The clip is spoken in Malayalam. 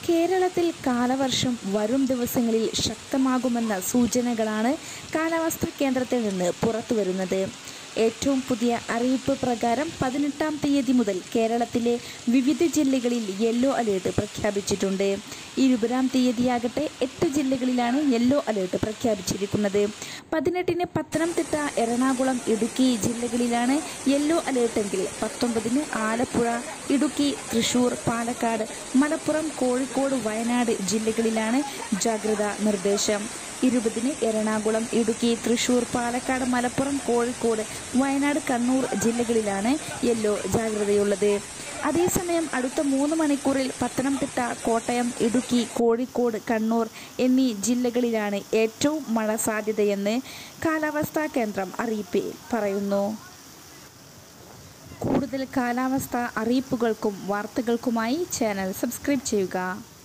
കേരളത്തിൽ കാലവർഷം വരും ദിവസങ്ങളിൽ ശക്തമാകുമെന്ന സൂചനകളാണ് കാലാവസ്ഥാ കേന്ദ്രത്തിൽ നിന്ന് പുറത്തുവരുന്നത് ഏറ്റവും പുതിയ അറിയിപ്പ് പ്രകാരം പതിനെട്ടാം തീയതി മുതൽ കേരളത്തിലെ വിവിധ ജില്ലകളിൽ യെല്ലോ അലേർട്ട് പ്രഖ്യാപിച്ചിട്ടുണ്ട് ഇരുപതാം തീയതിയാകട്ടെ എട്ട് ജില്ലകളിലാണ് യെല്ലോ അലേർട്ട് പ്രഖ്യാപിച്ചിരിക്കുന്നത് പതിനെട്ടിന് പത്തനംതിട്ട എറണാകുളം ഇടുക്കി ജില്ലകളിലാണ് യെല്ലോ അലേർട്ടെങ്കിൽ പത്തൊമ്പതിന് ആലപ്പുഴ ഇടുക്കി തൃശൂർ പാലക്കാട് മലപ്പുറം കോഴിക്കോട് വയനാട് ജില്ലകളിലാണ് ജാഗ്രതാ നിർദ്ദേശം ഇരുപതിന് എറണാകുളം ഇടുക്കി തൃശൂർ പാലക്കാട് മലപ്പുറം കോഴിക്കോട് വയനാട് കണ്ണൂർ ജില്ലകളിലാണ് യെല്ലോ ജാഗ്രതയുള്ളത് അതേസമയം അടുത്ത മൂന്ന് മണിക്കൂറിൽ പത്തനംതിട്ട കോട്ടയം ഇടുക്കി കോഴിക്കോട് കണ്ണൂർ എന്നീ ജില്ലകളിലാണ് ഏറ്റവും മഴ സാധ്യതയെന്ന് കാലാവസ്ഥാ കേന്ദ്രം അറിയിപ്പിൽ പറയുന്നു കൂടുതൽ കാലാവസ്ഥ അറിയിപ്പുകൾക്കും വാർത്തകൾക്കുമായി ചാനൽ സബ്സ്ക്രൈബ് ചെയ്യുക